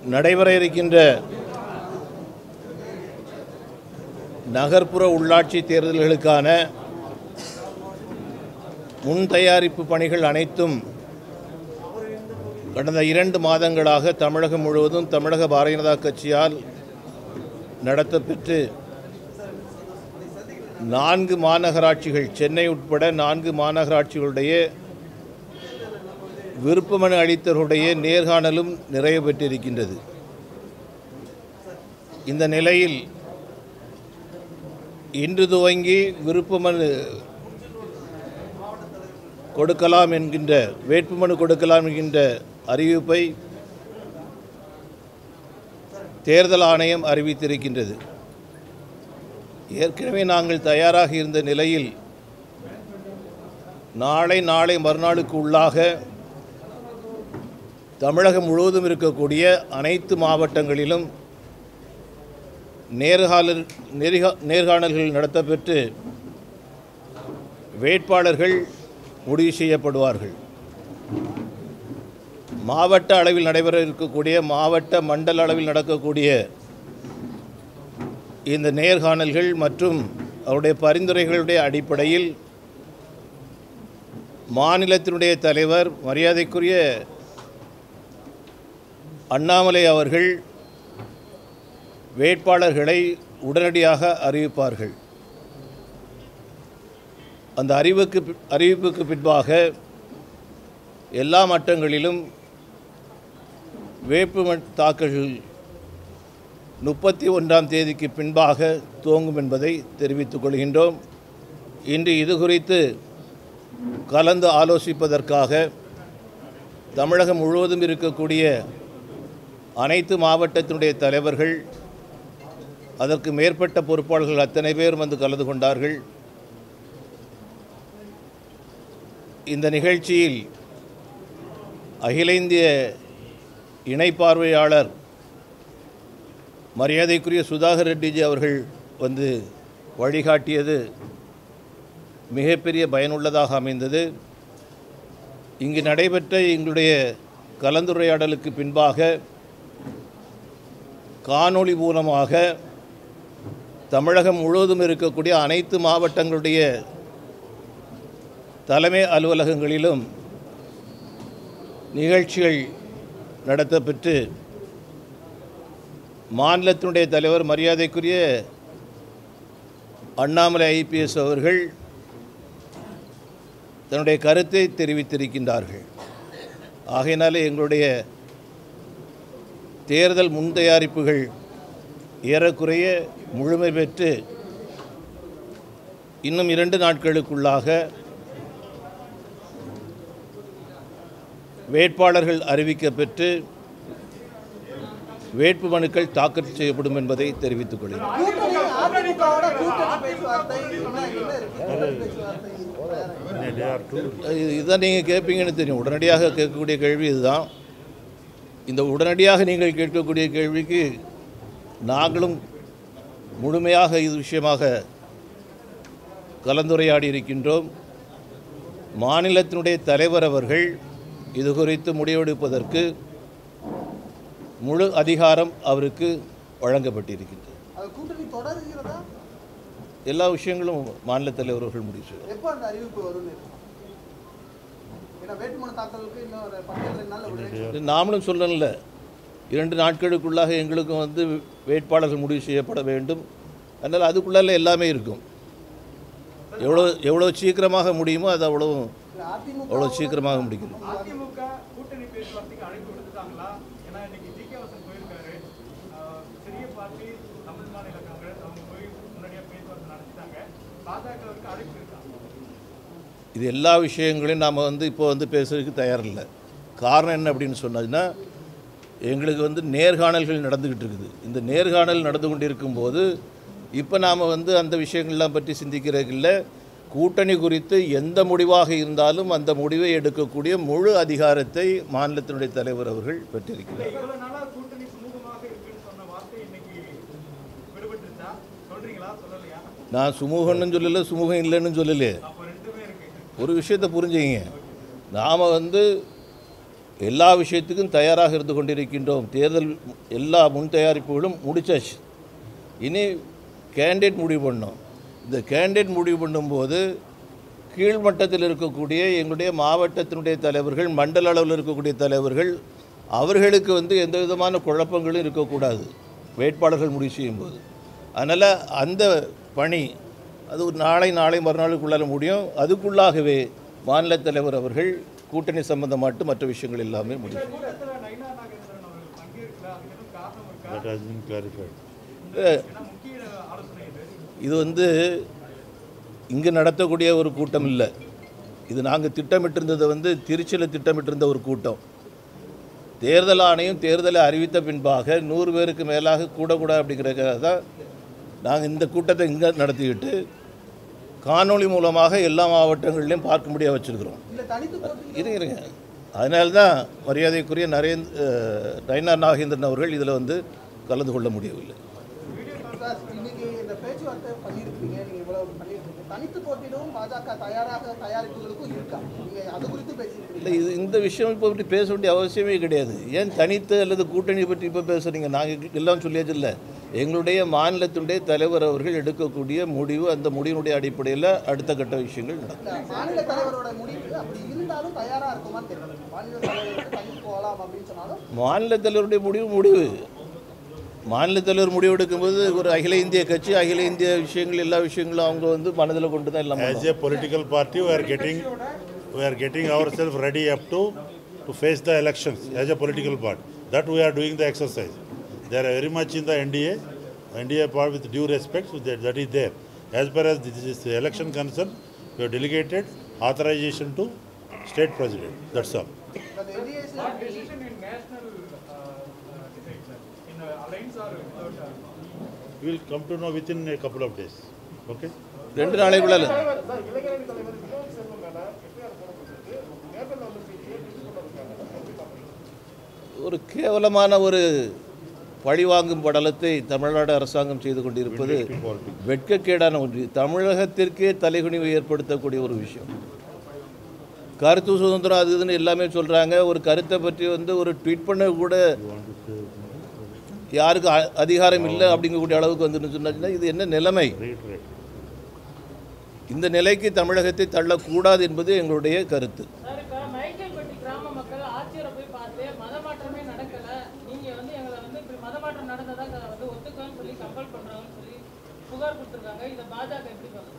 நடைபெற இருக்கின்ற நகர்ப்புற உள்ளாட்சி தேர்தல்களுக்கான முன் தயாரிப்பு பணிகள் அனைத்தும் கடந்த இரண்டு மாதங்களாக தமிழகம் முழுவதும் தமிழக பாரதிய ஜனதா கட்சியால் நடத்தப்பெற்று நான்கு மாநகராட்சிகள் சென்னை உட்பட நான்கு மாநகராட்சிகளுடைய விருப்பமனு அளித்தவர்களுடைய நேர்காணலும் நிறைவு பெற்றிருக்கின்றது இந்த நிலையில் இன்று துவங்கி விருப்பமனு கொடுக்கலாம் என்கின்ற வேட்புமனு கொடுக்கலாம் என்கின்ற அறிவிப்பை தேர்தல் ஆணையம் அறிவித்திருக்கின்றது ஏற்கனவே நாங்கள் தயாராக இருந்த நிலையில் நாளை நாளை மறுநாளுக்கு உள்ளாக தமிழகம் முழுவதும் இருக்கக்கூடிய அனைத்து மாவட்டங்களிலும் நேர்காணல் நேர்கா நேர்காணல்கள் நடத்தப்பெற்று வேட்பாளர்கள் முடிவு செய்யப்படுவார்கள் மாவட்ட அளவில் நடைபெற இருக்கக்கூடிய மாவட்ட மண்டல அளவில் நடக்கக்கூடிய இந்த நேர்காணல்கள் மற்றும் அவருடைய பரிந்துரைகளுடைய அடிப்படையில் மாநிலத்தினுடைய தலைவர் மரியாதைக்குரிய அண்ணாமலை அவர்கள் வேட்பாளர்களை உடனடியாக அறிவிப்பார்கள் அந்த அறிவுக்கு பி- அறிவிப்புக்கு பின்பாக எல்லா மட்டங்களிலும் வேட்புமனு தாக்கல்கள் முப்பத்தி ஒன்றாம் தேதிக்கு பின்பாக துவங்கும் என்பதை தெரிவித்துக் கொள்கின்றோம் இன்று இது குறித்து கலந்து ஆலோசிப்பதற்காக தமிழகம் முழுவதும் இருக்கக்கூடிய அனைத்து மாவட்டத்தினுடைய தலைவர்கள் அதற்கு மேற்பட்ட பொறுப்பாளர்கள் அத்தனை பேர் வந்து கலந்து கொண்டார்கள் இந்த நிகழ்ச்சியில் அகில இந்திய இணை பார்வையாளர் மரியாதைக்குரிய சுதாகர் ரெட்டிஜி அவர்கள் வந்து வழிகாட்டியது மிகப்பெரிய பயனுள்ளதாக அமைந்தது இங்கு நடைபெற்ற எங்களுடைய கலந்துரையாடலுக்கு பின்பாக காணொளி மூலமாக தமிழகம் முழுவதும் இருக்கக்கூடிய அனைத்து மாவட்டங்களுடைய தலைமை அலுவலகங்களிலும் நிகழ்ச்சிகள் நடத்தப்பெற்று மாநிலத்தினுடைய தலைவர் மரியாதைக்குரிய அண்ணாமலை ஐபிஎஸ் அவர்கள் தன்னுடைய கருத்தை தெரிவித்திருக்கின்றார்கள் ஆகையினாலே எங்களுடைய தேர்தல் முன் தயாரிப்புகள் ஏறக்குறைய முழுமை பெற்று இன்னும் இரண்டு நாட்களுக்குள்ளாக வேட்பாளர்கள் அறிவிக்கப்பெற்று வேட்புமனுக்கள் தாக்கல் செய்யப்படும் என்பதை தெரிவித்துக் கொள்கிறேன் கூட்டணி அதிமுகவோட கூட்டணி பேச்சுவார்த்தை என்ன என்ன இருக்கு பேச்சுவார்த்தை இது- இதுதான் நீங்கள் கேட்பீங்கன்னு தெரியும் உடனடியாக கேட்கக்கூடிய கேள்வி இதுதான் இந்த உடனடியாக நீங்கள் கேட்கக்கூடிய கேள்விக்கு நாங்களும் முழுமையாக இது விஷயமாக கலந்துரையாடி இருக்கின்றோம் மாநிலத்தினுடைய தலைவர் அவர்கள் இது குறித்து முடிவெடுப்பதற்கு முழு அதிகாரம் அவருக்கு வழங்கப்பட்டிருக்கின்றது அது கூட்டணி தொடருகிறதா எல்லா விஷயங்களும் மாநில தலைவர்கள் முடிவு செய்வார் எப்போ அந்த அறிவிப்பு வரும்னு இருக்கு? ஏன்னா வேட்புமனு தாக்கலுக்கு இன்னும் ஒரு பத்து ரெண்டு நாள் விடுறேன் இது நாமளும் சொல்லல இரண்டு நாட்களுக்குள்ளாக எங்களுக்கும் வந்து வேட்பாளர்கள் முடிவு செய்யப்பட வேண்டும் அதனால் அதுக்குள்ளால எல்லாமே இருக்கும் எவ்வளோ எவ்வளோ சீக்கிரமாக முடியுமோ அது அவ்வளோ அதிமுக அவ்வளோ சீக்கிரமாக முடிக்கணும் அதிமுக கூட்டணி பேச்சுவார்த்தைக்கு அழைப்பு விடுத்துட்டாங்களா ஏன்னா இன்னைக்கு ஜி கே வாசன் போயிருக்காரு ஆஹ் சிறிய பார்ட்டி தமிழ் மாநில காங்கிரஸ் அவங்க போய் முன்னாடியே பேச்சுவார்த்தை நடத்திட்டாங்க பாஜகவுக்கு அழைப்பு இருக்கா இது எல்லா விஷயங்களையும் நாம் வந்து இப்போ வந்து பேசுறதுக்கு தயாரில்லை காரணம் என்ன அப்படின்னு சொன்னதுன்னா எங்களுக்கு வந்து நேர்காணல்கள் நடந்துக்கிட்டு இருக்குது இந்த நேர்காணல் நடந்து கொண்டிருக்கும் போது இப்போ நாம் வந்து அந்த விஷயங்கள்லாம் பற்றி சிந்திக்கிறதுக்கு இல்லை கூட்டணி குறித்து எந்த முடிவாக இருந்தாலும் அந்த முடிவை எடுக்கக்கூடிய முழு அதிகாரத்தை மாநிலத்தினுடைய தலைவர் அவர்கள் பெற்றிருக்கிறார் இவ்வளவு நாளா கூட்டணி சுமூகமாக இருக்குன்னு சொன்ன வார்த்தை இன்னைக்கு விடுபட்டுருச்சா சொல்றீங்களா சொல்லலையா நான் சுமூகம்னு சொல்லலை சுமூகம் இல்லைன்னு சொல்லலையே அப்போ ரெண்டுமே இருக்கு ஒரு விஷயத்தை புரிஞ்சுக்கிங்க நாம் வந்து எல்லா விஷயத்துக்கும் தயாராக இருந்து கொண்டிருக்கின்றோம் தேர்தல் எல்லா முன் தயாரிப்புகளும் முடிச்சாச்சு இனி கேண்டிடேட் முடிவு பண்ணோம் இந்த கேண்டிடேட் முடிவு பண்ணும்போது கீழ்மட்டத்தில் இருக்கக்கூடிய எங்களுடைய மாவட்டத்தினுடைய தலைவர்கள் மண்டல அளவில் இருக்கக்கூடிய தலைவர்கள் அவர்களுக்கு வந்து எந்த விதமான குழப்பங்களும் இருக்கக்கூடாது வேட்பாளர்கள் முடிவு செய்யும்போது அதனால் அந்த பணி அது ஒரு நாளை நாளை மறுநாளுக்குள்ளால முடியும் அதுக்குள்ளாகவே மாநில தலைவர் அவர்கள் கூட்டணி சம்பந்தமாட்டு மற்ற விஷயங்கள் எல்லாமே முடியும் இந்த கூட்டத்தில் நைனா நாகேந்திரன் அவர்கள் பங்கேற்கல அதுக்கு எதுவும் காரணம் இருக்கா That has been clarified. ஏன்னா முக்கிய ஆலோசனை இது இது வந்து இங்கே நடத்தக்கூடிய ஒரு கூட்டம் இல்லை இது நாங்கள் திட்டமிட்டிருந்தது வந்து திருச்சியில் திட்டமிட்டிருந்த ஒரு கூட்டம் தேர்தல் ஆணையம் தேர்தலை அறிவித்த பின்பாக நூறு பேருக்கு மேலாக கூடக்கூடாது அப்படிங்கிறதுக்காக தான் நாங்கள் இந்த கூட்டத்தை இங்கே நடத்திக்கிட்டு காணொளி மூலமாக எல்லா மாவட்டங்கள்லையும் பார்க்க முடியாது வச்சுருக்கிறோம் இல்ல தனித்து போட்டி இருங்க இருங்க அதனால தான் மரியாதைக்குரிய நரேந்த் நயனார் நாகேந்திரன் அவர்கள் இதில் வந்து கலந்து கொள்ள முடியவில்லை சார் இன்னைக்கு இந்த பேச்சுவார்த்தை பண்ணியிருக்கீங்க நீங்க இவ்வளவு பண்ணியிருக்கீங்க தனித்து போட்டியிடவும் பாஜக தயாராக தயாரிப்புகளுக்கும் இருக்கா நீங்க அது குறித்து பேசியிருக்கீங்க இல்லை இது இந்த விஷயம் இப்போ இப்படி பேச வேண்டிய அவசியமே கிடையாது ஏன் தனித்து அல்லது கூட்டணி பற்றி இப்போ பேசுகிறீங்க நாங்கள் எல்லாம் சொல்லியாச்சு இல்லை எங்களுடைய மாநிலத்தினுடைய தலைவர் அவர்கள் எடுக்கக்கூடிய முடிவு அந்த முடிவினுடைய அடிப்படையில் அடுத்த கட்ட விஷயங்கள் நடக்கும் இல்ல, மாநில தலைவரோட முடிவு அப்படி இருந்தாலும் தயாரா இருக்குமான்னு தெரியல மாநில தலைவருக்கு தனித்து போகலாம் அப்படின்னு சொன்னாலும் மாநில தலைவருடைய முடிவு முடிவு மாநில தலைவர் முடிவு எடுக்கும்போது ஒரு அகில இந்திய கட்சி அகில இந்திய விஷயங்கள் எல்லா விஷயங்களும் அவங்க வந்து மனதில் கொண்டு தான் எல்லாம் As பண்ணுவாங்க. a political party, we are getting, we are getting ourselves ready up to, to face the elections as a political party. That we are doing the exercise. They are very much in the NDA, NDA part with due respect, so that, that is there. As far as this is the election concerned, we have delegated authorization to state president, that's all. அந்த NDA Not decision in national uh, uh, debate, sir. In uh, alliance or without. Uh, We will come to know within a couple of days, okay? ரெண்டு நாளைக்குள்ள இளைஞரணி தலைவர் வினோத் செல்வம் மேல FIR போடப்பட்டிருக்கு நேர்தல் வந்து செய்தியை டிஸ்ட் பண்ணிருக்காங்க எப்படி பாக்குறீங்க ஒரு கேவலமான ஒரு பழிவாங்கும் படலத்தை தமிழ்நாடு அரசாங்கம் செய்து கொண்டிருப்பது வெட்கக்கேடான ஒன்று தமிழகத்திற்கே தலைகுனிவு ஏற்படுத்தக்கூடிய ஒரு விஷயம் கருத்து சுதந்திரம் அது இதுன்னு எல்லாமே சொல்கிறாங்க ஒரு கருத்தை பற்றி வந்து ஒரு ட்வீட் பண்ண கூட யாருக்கு அ- அதிகாரம் இல்லை அப்படிங்கக்கூடிய அளவுக்கு வந்து சொன்னாச்சுன்னா இது என்ன நிலைமை Reiterate. இந்த நிலைக்கு தமிழகத்தை தள்ளக்கூடாது என்பது எங்களுடைய கருத்து சார் இப்போ மைக்கேல்பட்டி கிராம மக்கள் ஆட்சியரை போய் பார்த்து மத மாற்றமே நடக்கல நீங்க வந்து எங்களை வந்து இப்படி மத மாற்றம் நடந்ததா க- வந்து ஒத்துக்கன்னு சொல்லி கம்பல் பண்றாங்கன்னு சொல்லி புகார் கொடுத்துருக்காங்க இதை பாஜக எப்படி பார்க்குது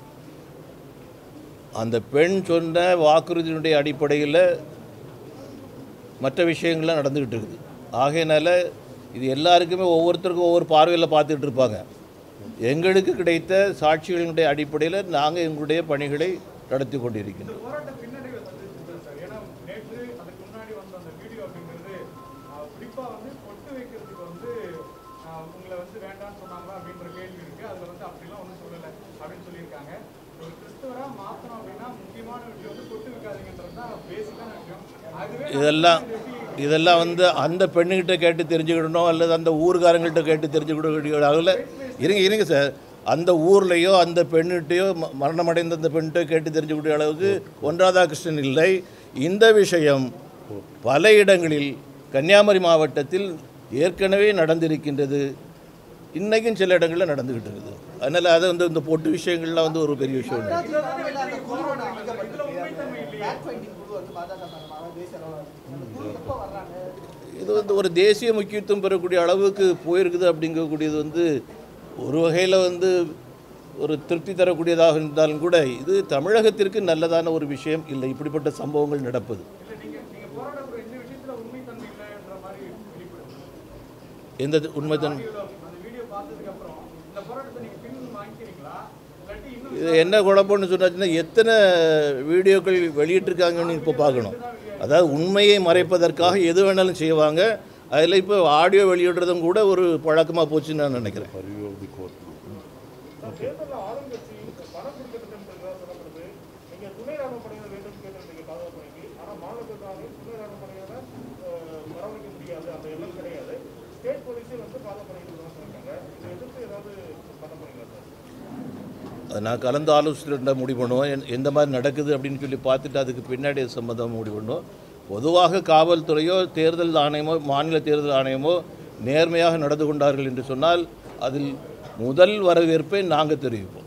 அந்த பெண் சொன்ன வாக்குறுதியினுடைய அடிப்படையில் மற்ற விஷயங்கள்லாம் நடந்துக்கிட்டு இருக்குது ஆகையினால இது எல்லாருக்குமே ஒவ்வொருத்தருக்கும் ஒவ்வொரு பார்வையில் பார்த்துட்டு இருப்பாங்க எங்களுக்கு கிடைத்த சாட்சிகளினுடைய அடிப்படையில் நாங்கள் எங்களுடைய பணிகளை நடத்தி கொண்டிருக்கின்றோம் போராட்ட பின்னடைவு சந்திச்சிருக்காரு சார் ஏன்னா நேற்று அதுக்கு முன்னாடி வந்த அந்த வீடியோ அப்படிங்கிறது ஆஹ், குறிப்பா வந்து பொட்டு வைக்கிறதுக்கு வந்து ஆஹ், உங்களை வந்து வேண்டாம்னு சொன்னாங்களா அப்படின்ற கேள்வி இருக்கு அதுல வந்து அப்படிலாம் ஒன்றும் சொல்லலை அப்படின்னு சொல்லியிருக்காங்க ஒரு கிறிஸ்தவரா மாத்தணும் அப்படின்னா முக்கியமான விஷயம் வந்து பொட்டு வைக்காதீங்கன்றது தான் பேசிக்கான விஷயம் அதுவே இதெல்லாம் இதெல்லாம் வந்து அந்த பெண்ணுகிட்ட கேட்டு தெரிஞ்சுக்கிடணும் அல்லது அந்த ஊர்காரங்கள்ட்ட கேட்டு தெரிஞ்சுக்கிட அளவில் இருங்க இருங்க சார் அந்த ஊர்லேயோ அந்த பெண்ணிட்டையோ ம- மரணமடைந்த அந்த பெண்கிட்ட கேட்டு தெரிஞ்சுக்கூடிய அளவுக்கு ஒன் ராதாகிருஷ்ணன் இல்லை இந்த விஷயம் பல இடங்களில் கன்னியாகுமரி மாவட்டத்தில் ஏற்கனவே நடந்திருக்கின்றது இன்றைக்கும் சில இடங்களில் நடந்துக்கிட்டு இருக்குது அதனால் அது வந்து இந்த பொட்டு விஷயங்கள்லாம் வந்து ஒரு பெரிய விஷயம் இல்லை நட்ராஜ் தலைமையில அந்த குழு ஒண்ணு அமைக்கப்பட்டிருக்கு. Fact finding குழு வந்து பாஜக சார்பாக தேசிய அளவில். அந்த குழு எப்போ வர்றாங்க இது வந்து ஒரு தேசிய முக்கியத்துவம் பெறக்கூடிய அளவுக்கு போயிருக்குது அப்படிங்கக்கூடியது வந்து ஒரு வகையில் வந்து ஒரு திருப்தி தரக்கூடியதாக இருந்தாலும் கூட இது தமிழகத்திற்கு நல்லதான ஒரு விஷயம் இல்லை இப்படிப்பட்ட சம்பவங்கள் நடப்பது இல்லை நீங்க நீங்க போராடக்கூடிய இந்த விஷயத்துல உண்மைத்தன்மை இல்லைன்ற மாதிரி வெளிப்படுது எந்த உண்மைத்தன் வீடியோல அந்த வீடியோ பார்த்ததுக்கு அப்புறம் இந்த போராட்டத்தை நீங்க பின் வாங்கிக்கிறீங்களா இல்லாட்டி இன்னும் இது என்ன குழப்பம்னு சொன்னாச்சுன்னா எத்தனை வீடியோக்கள் வெளியிட்டிருக்காங்கன்னு இப்போ பார்க்கணும் அதாவது உண்மையை மறைப்பதற்காக எது வேணாலும் செய்வாங்க அதில் இப்போ ஆடியோ வெளியிடுறதும் கூட ஒரு பழக்கமாக போச்சுன்னு நான் நினைக்கிறேன் Review of the court. தேர்தலில் ஆளுங்கட்சி பணம் கொடுக்கறதுன்றதா சொல்லப்படுது நீங்க துணை ராணுவ படையினர் வேண்டும் கேட்டிருந்தீங்க பாதுகாப்பு பணிக்கு ஆனா மாநிலத்திற்காக துணை ராணுவ படையினரை அஹ், வரவழைக்க முடியாது அந்த எண்ணம் கிடையாது ஸ்டேட் போலீஸே வந்து பாதுகாப்பு பணிக்கு சொல்லியிருக்காங்க இதை எதிர்த்து ஏதாவது பண்ண போறீங்களா சார் அது நான் கலந்து ஆலோசனை முடிவு பண்ணுவோம் என்- எந்த மாதிரி நடக்குது அப்படின்னு சொல்லி பார்த்துட்டு அதுக்கு பின்னாடி அது சம்மந்தமாக முடிவு பண்ணுவோம் பொதுவாக காவல்துறையோ தேர்தல் ஆணையமோ மாநில தேர்தல் ஆணையமோ நேர்மையாக நடந்து கொண்டார்கள் என்று சொன்னால் அதில் முதல் வரவேற்பை நாங்கள் தெரிவிப்போம்